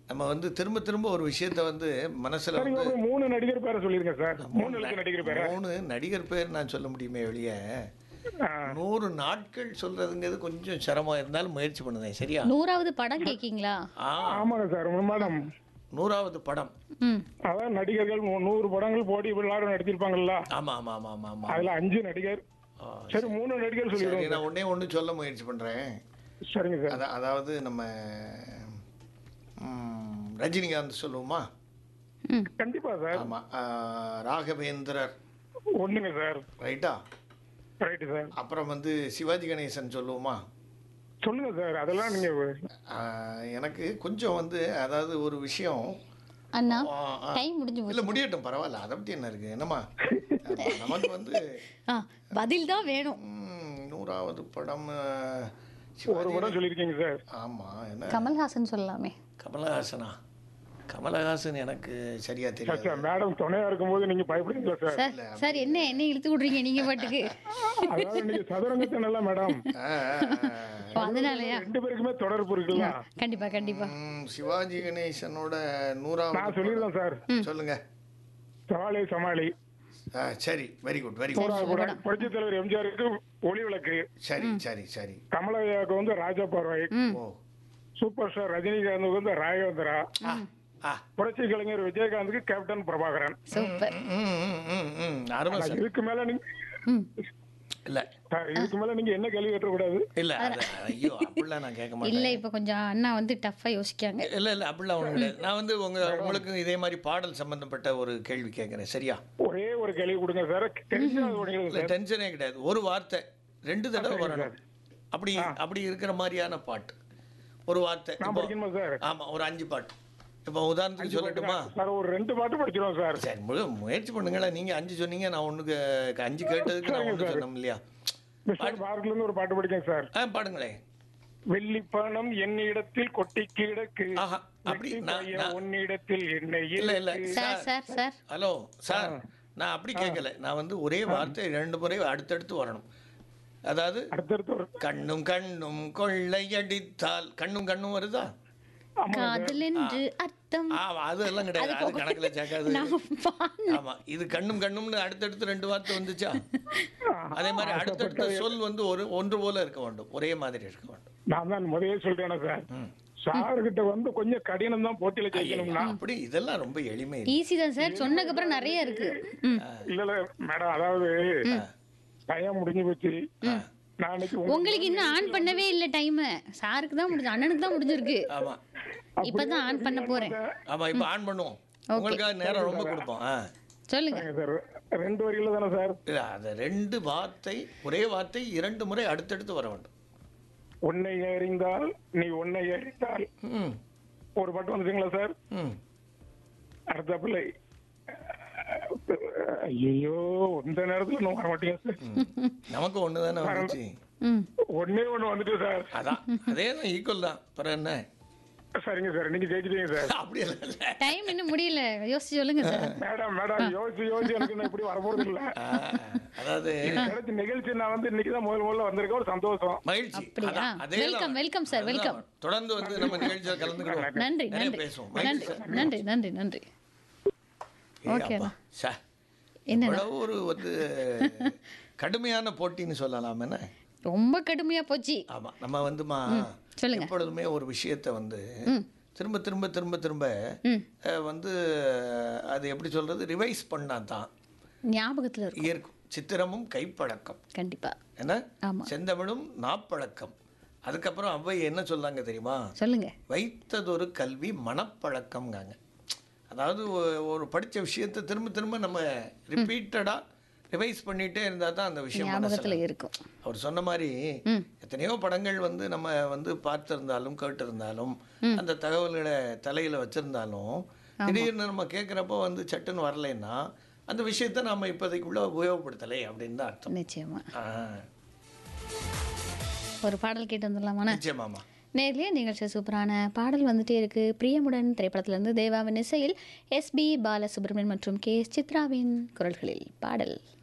நம்ம வந்து திரும்ப திரும்ப ஒரு விஷயத்த வந்து மனசுல சார் வந்து ஒரு மூணு நடிகர் பேரை சொல்லிருங்க சார் மூணு எழுத்து நடிகர் பேரை மூணு நடிகர் பேர் நான் சொல்ல முடியுமே வெளியே ஆ, நூறு நாட்கள் சொல்றதுங்கிறது கொஞ்சம் சிரமம் இருந்தாலும் முயற்சி பண்ணுதேன் சரியா நூறாவது படம் கேட்கீங்களா ஆ ஆமாங்க சார் மேடம் நூறாவது படம் ம் அதான் நடிகர்கள் நூ- நூறு படங்கள் போடி எல்லாரும் நடிச்சிருப்பாங்கல்ல ஆமா ஆமா ஆமா ஆமா ஆமா அதுல அஞ்சு நடிகர் ஆ, சரி மூணு நடிகர் சரி சொல்லிடுவோம் நான் ஒண்ணே ஒண்ணு சொல்ல முயற்சி பண்றேன் சரிங்க சார் அதா- அதாவது நம்ம ம், ரஜினிகாந்த் சொல்லுவோமா ம் கண்டிப்பா சார் ஆமா ஆ, ராகவேந்திரர் ஒண்ணுங்க சார் ரைட்டா ரைட்டு சார் அப்புறம் வந்து சிவாஜி கணேசன் சொல்லுவோமா சொல்லுங்க சார் அதெல்லாம் நீங்க ஆ, எனக்கு கொஞ்சம் வந்து அதாவது ஒரு விஷயம் அண்ணா ஆ, ஆ. டைம் முடிஞ்சு போச்சு இல்ல முடியட்டும் பரவாயில்ல அதை பத்தி என்ன இருக்கு என்னம்மா ஆமா, நமக்கு வந்து ஆ பதில் தான் வேணும் ம், நூறாவது படம் ஆ, ஒரு சிவாஜி படம் சொல்லியிருக்கீங்க சார் ஆமா என்ன கமல்ஹாசன் சொல்லலாமே கமலஹாசனா கமலஹாசன் எனக்கு சரியா சார் தெரியாது சார் மேடம் துணையா இருக்கும்போது நீங்க பயப்படுறீங்களா சார் சார் சார் என்ன என்ன இழுத்து விடுறீங்க நீங்க பாட்டுக்கு அதாவது நீங்க சதுரங்கத்தை நல்லா மேடம் ஆ, ஆ, ஆ. ஓ, அதனாலயா ரெண்டு பேருக்குமே தொடர்பு இருக்குல்ல கண்டிப்பா கண்டிப்பா ம், சிவாஜி கணேசனோட நான் நூறாவது சொல்லிடுறேன் சார் சொல்லுங்க சவாலி சமாளி ஆ, சரி வெரி குட் வெரி குட் நூறாவது படம் புரட்சி தலைவர் எம்ஜிஆருக்கு ஒளி விளக்கு சரி சரி சரி கமலையாவுக்கு வந்து ராஜா பார்வை ம் ஓ சூப்பர் ஸ்டார் ரஜினிகாந்துக்கு வந்து ராகவேந்திரா ஆ ஆ புரட்சி கலைஞர் விஜயகாந்துக்கு கேப்டன் பிரபாகரன் சூப்பர் ம், ம், ம், ம். அருமை ஆனா சார் இதுக்கு மேல நீங்க ம் இல்ல சார், இதுக்கு மேல நீங்க என்ன கேள்வி கேட்டக்கூடாது இல்ல அது ஐயோ அப்படிலாம் நான் கேட்க மாட்டேன் இல்ல இப்ப கொஞ்சம் அண்ணா வந்து டஃப்பா யோசிக்காங்க இல்ல இல்ல அப்படிலாம் ஒண்ணும் கிடையாது நான் வந்து உங்க உங்களுக்கு இதே மாதிரி பாடல் சம்பந்தப்பட்ட ஒரு கேள்வி கேட்கறேன் சரியா ஒரே ஒரு கேள்வி கொடுங்க சார் டென்ஷன் ஆகுது உடனே இல்ல சார் டென்ஷனே கிடையாது ஒரு வார்த்தை ரெண்டு தடவை வரணும் அப்படி அப்படி இருக்கிற மாதிரியான பாட்டு ஒரு வார்த்தை நான் இப்போ படிக்கணுமா சார் ஆமா ஒரு அஞ்சு பாட்டு இப்போ உதாரணத்துக்கு சொல்லட்டுமா சார் ஒரு ரெண்டு பாட்டு படிச்சிருவோம் சார் சரி முழு முயற்சி பண்ணுங்களேன் நீங்க அஞ்சு சொன்னீங்க நான் ஒண்ணுக்கு அஞ்சு கேட்டதுக்கு நான் ஒண்ணு சொன்னோம் இல்லையா மிஸ்டர் பார்க்ல இருந்து ஒரு பாட்டு படிக்கேன் சார் ஆ பாடுங்களேன் வெள்ளி பணம் என்னிடத்தில் கொட்டி கிடக்கு ஆஹா அப்படி வெட்டி நான் பையன் நான்- உன்னிடத்தில் என்ன இல்ல இல்ல sir sir sir hello sir நான் அப்படி கேட்கல நான் வந்து ஒரே வார்த்தை ரெண்டு முறை அடுத்தடுத்து வரணும் அதாவது அடுத்தடுத்து ஒரு கண்ணும் கண்ணும் கொள்ளையடித்தால் கண்ணும் கண்ணும் வருதா காதல் என்று அர்த்தம் ஆ அதெல்லாம் கிடையாது அது கணக்குல சேர்க்காது நான் பாடினேன். ஆமா இது கண்ணும் கண்ணும்னு அடுத்தடுத்து ரெண்டு வார்த்தை வந்துச்சா அதே மாதிரி அடுத்தடுத்த சொல் வந்து ஒரு ஒன்று போல இருக்க வேண்டும் ஒரே மாதிரி இருக்க வேண்டும் நான் தான் முதலே சொல்றேன் சார் சார் கிட்ட வந்து கொஞ்சம் கடினம் தான் போட்டியில ஜெயிக்கணும்னா அப்படி இதெல்லாம் ரொம்ப எளிமை ஈஸி தான் சார் சொன்னதுக்கு அப்புறம் நிறைய இருக்கு ம் இல்ல இல்ல மேடம் அதாவது டைம் முடிஞ்சு போச்சு நான் இன்னைக்கு உங்க- உங்களுக்கு இன்னும் ஆன் பண்ணவே இல்ல டைம் சாருக்கு தான் முடிஞ்சு அண்ணனுக்கு தான் முடிஞ்சிருக்கு ஆமா இப்பதான் ஆன் பண்ண போறேன் ஆமா இப்போ ஆன் பண்ணுவோம் உங்களுக்காக நேரம் ரொம்ப கொடுப்போம் ஆ சொல்லுங்க சார் ரெண்டு வரியில தானே சார் இல்ல அது ரெண்டு வார்த்தை ஒரே வார்த்தை இரண்டு முறை அடுத்தடுத்து வர வேண்டும் உன்னை அறிந்தால் நீ உன்னை அறிந்தால் ம் ஒரு பாட்டு வந்துச்சுங்களா சார் ம் அடுத்த பிள்ளை ஐயோ இந்த நேரத்துல நான் வர மாட்டேங்க சார் நமக்கு ஒன்று தானே வந்துச்சு ம் ஒன்னே ஒண்ணு வந்துட்டு சார் அதான் அதே தான் ஈக்குவல் தான் அப்புறம் என்ன சரிங்க சார் நீங்க ஜெயிச்சிட்டீங்க சார் அப்படி எல்லாம் இல்லை டைம் இன்னும் முடியல யோசிச்சு சொல்லுங்க சார் மேடம் மேடம் யோசிச்சு யோசிச்சு எனக்கு நான் இப்படி வர போறது இல்ல ஆ, அதாவது கிடைச்ச நிகழ்ச்சி நான் வந்து இன்னைக்கு தான் முதல் முதல்ல வந்திருக்கேன் ஒரு சந்தோஷம் மகிழ்ச்சி அப்படியா? அதான், அதே Welcome, தான். welcome sir, அதுதான். welcome. தொடர்ந்து வந்து நம்ம நிகழ்ச்சியில் கலந்துக்கிறோம் நன்றி நிறைய நன்றி பேசுவோம் மகிழ்ச்சி நன்றி சார். நன்றி நன்றி நன்றி ஏய் Okay, அப்பா, சே. என்னண்ணா? இவ்வளவு ஒரு வந்து கடுமையான போட்டின்னு சொல்லலாம் என்ன ரொம்ப கடுமையா போச்சு ஆமா நம்ம வந்துமா சொல்லுங்க. எப்பொழுதுமே ஒரு விஷயத்தை வந்து ம் திரும்ப திரும்ப திரும்ப திரும்ப ம் அஹ், வந்து அது எப்படி சொல்றது ரிவைஸ் பண்ணா தான் ஞாபகத்துல இருக்கும் இருக்கும் சித்திரமும் கைப்பழக்கம் கண்டிப்பா என்ன ஆமா. செந்தமிழும் நாப்பழக்கம் அதுக்கப்புறம் அவ்வை என்ன சொல்லாங்க தெரியுமா சொல்லுங்க வைத்ததொரு கல்வி மனப்பழக்கம்ங்காங்க அதாவது ஒ- ஒரு படிச்ச விஷயத்தை திரும்ப திரும்ப நம்ம ரிப்பீட்டடாக ரிவைஸ் பண்ணிட்டே இருந்தால் தான் அந்த விஷயம் மனசுல ஞாபகத்துல இருக்கும் அவர் சொன்ன மாதிரி ம். எத்தனையோ படங்கள் வந்து நம்ம வந்து பார்த்திருந்தாலும் கேட்டிருந்தாலும் அந்த தகவல்களை தலையில வச்சிருந்தாலும் திடீர்னு நம்ம கேட்குறப்போ வந்து சட்டுன்னு வரலைன்னா அந்த விஷயத்தை நம்ம இப்போதைக்குள்ள உபயோகப்படுத்தலை அப்படின்னு தான் அர்த்தம் நிச்சயமா ஆ, ஒரு பாடல் கேட்டு வந்துடலாமாண்ணா நிச்சயமாமா நேர்லயே நிகழ்ச்சி சூப்பரான பாடல் வந்துட்டே இருக்கு பிரியமுடன் திரைப்படத்திலிருந்து தேவாவின் இசையில் எஸ்பி பாலசுப்ரமணியன் மற்றும் கே எஸ் சித்ராவின் குரல்களில் பாடல்